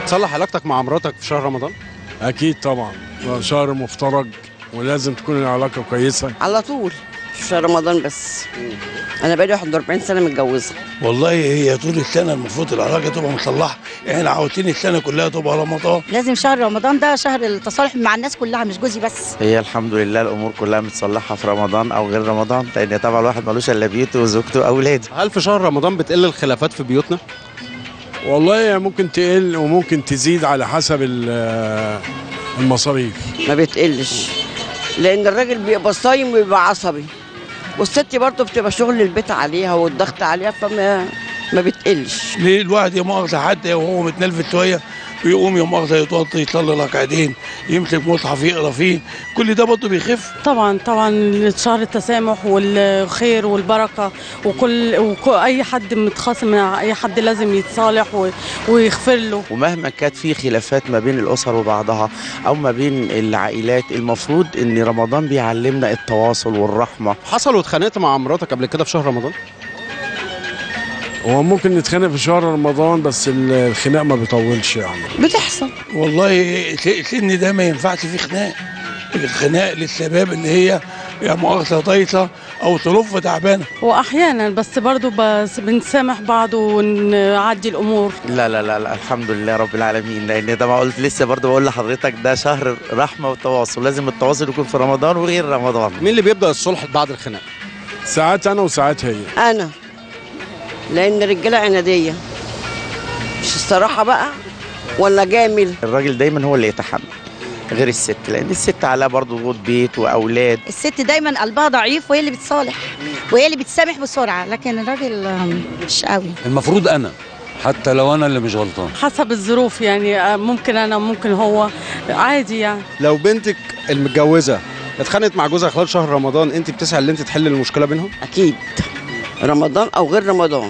تصلح علاقتك مع مراتك في شهر رمضان اكيد طبعا شهر مفترج ولازم تكون العلاقه كويسه على طول مش في رمضان بس انا بقالي 41 سنه متجوزه والله هي طول السنه المفروض العلاقه تبقى مصلحه احنا عاوزين السنه كلها تبقى رمضان لازم شهر رمضان ده شهر التصالح مع الناس كلها مش جوزي بس هي الحمد لله الامور كلها متصلحه في رمضان او غير رمضان لان طبعا الواحد ملوش الا بيته وزوجته واولاده هل في شهر رمضان بتقل الخلافات في بيوتنا والله هي ممكن تقل وممكن تزيد على حسب ال- المصاريف ما بتقلش لان الراجل بيبقى صايم وبيبقى عصبي والست برضه بتبقى شغل البيت عليها والضغط عليها فما ما بتقلش ليه الواحد يا مؤاخذه حتى وهو متنلفت شويه ويقوم يا مؤاخذه يتوضى يصلي ركعتين يمسك مصحف يقرا فيه كل ده برضه بيخف طبعا طبعا شهر التسامح والخير والبركه وكل, وكل اي حد متخاصم مع اي حد لازم يتصالح و- ويغفر له ومهما كانت في خلافات ما بين الاسر وبعضها او ما بين العائلات المفروض ان رمضان بيعلمنا التواصل والرحمه حصل واتخانقت مع مراتك قبل كده في شهر رمضان هو ممكن نتخانق في شهر رمضان بس الخناق ما بيطولش يعني بتحصل والله س- سن ده ما ينفعش فيه خناق الخناق للشباب اللي هي يا مؤاخذه طايشه او ظروفها تعبانه واحيانا بس برضو بس بنسامح بعض ونعدي الامور لا لا لا لا الحمد لله رب العالمين لان ده ما قلت لسه برضه بقول لحضرتك ده شهر رحمه وتواصل لازم التواصل يكون في رمضان وغير رمضان مين اللي بيبدا الصلح بعد الخناق ساعات انا وساعات هي انا لان الرجاله عناديه مش الصراحه بقى ولا جامل الراجل دايما هو اللي يتحمل غير الست لان الست عليها برضه ضغوط بيت واولاد الست دايما قلبها ضعيف وهي اللي بتصالح وهي اللي بتسامح بسرعه لكن الراجل آم، مش قوي المفروض انا حتى لو انا اللي مش غلطان حسب الظروف يعني آه، ممكن انا ممكن هو عادي يعني لو بنتك المتجوزه اتخانقت مع جوزها خلال شهر رمضان انت بتسعى ان انت تحل المشكله بينهم اكيد رمضان او غير رمضان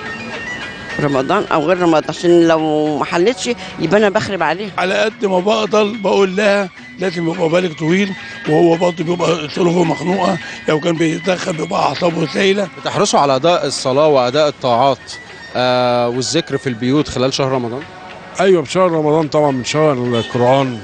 رمضان او غير رمضان عشان لو ما حلتش يبقى انا بخرب عليها على قد ما بقدر بقول لها لازم يبقى بالك طويل وهو برضه بيبقى ظروفه مخنوقه لو كان بيتدخل بيبقى اعصابه سايله بتحرصوا على اداء الصلاه واداء الطاعات آه والذكر في البيوت خلال شهر رمضان ايوه بشهر رمضان طبعا من شهر القران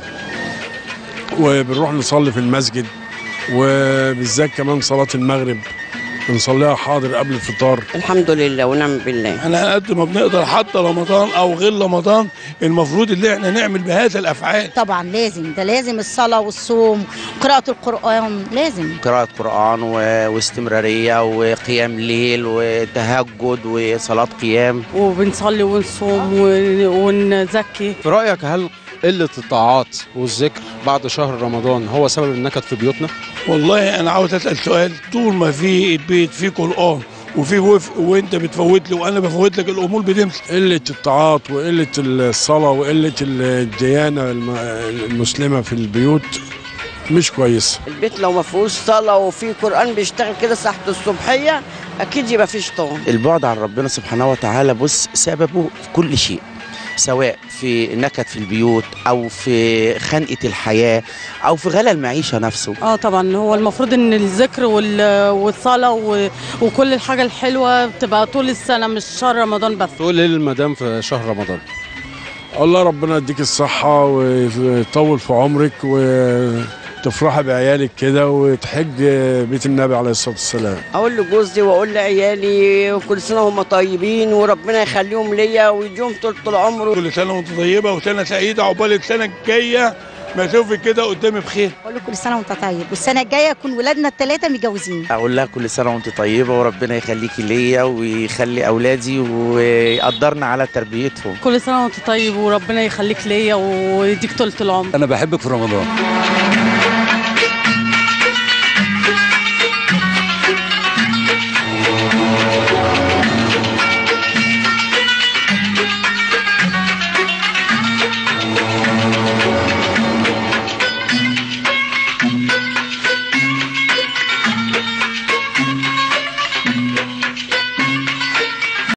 وبنروح نصلي في المسجد وبالذات كمان صلاه المغرب بنصليها حاضر قبل الفطار الحمد لله ونعم بالله احنا على قد ما بنقدر حتى رمضان او غير رمضان المفروض اللي احنا نعمل بهذا الافعال طبعا لازم ده لازم الصلاه والصوم وقراءه القران لازم قراءة قرآن و- واستمرارية وقيام ليل وتهجد وصلاة قيام وبنصلي ونصوم ون- ونزكي في رايك هل قله الطاعات والذكر بعد شهر رمضان هو سبب النكد في بيوتنا والله انا عاوز اسال سؤال طول ما في البيت فيه قران وفي وفق وانت بتفوت لي وانا بفوت لك الامور بتمشي قله الطاعات وقله الصلاه وقله الديانه الم- المسلمه في البيوت مش كويسه البيت لو ما فيهوش صلاه وفي قران بيشتغل كده ساعه الصبحيه اكيد يبقى فيه شيطان البعد عن ربنا سبحانه وتعالى بص سببه في كل شيء سواء في نكد في البيوت او في خنقه الحياه او في غلا المعيشه نفسه اه طبعا هو المفروض ان الذكر وال- والصلاه و- وكل الحاجه الحلوه بتبقى طول السنه مش شهر رمضان بس تقول ايه للمدام في شهر رمضان الله ربنا يديك الصحه ويطول في عمرك وتفرحي بعيالك كده وتحج بيت النبي عليه الصلاه والسلام اقول لجوزي واقول لعيالي وكل سنه هم طيبين وربنا يخليهم ليا ويديهم طول طول عمره كل سنه وانت طيبه وسنه سعيده عقبال السنه الجايه ما اشوفك كده قدامي بخير بقول له كل سنه وانت طيب والسنه الجايه يكون ولادنا الثلاثه متجوزين اقول لها كل سنه وانت طيبه وربنا يخليكي ليا ويخلي اولادي ويقدرنا على تربيتهم كل سنه وانت طيب وربنا يخليك ليا ويديك طولة العمر انا بحبك في رمضان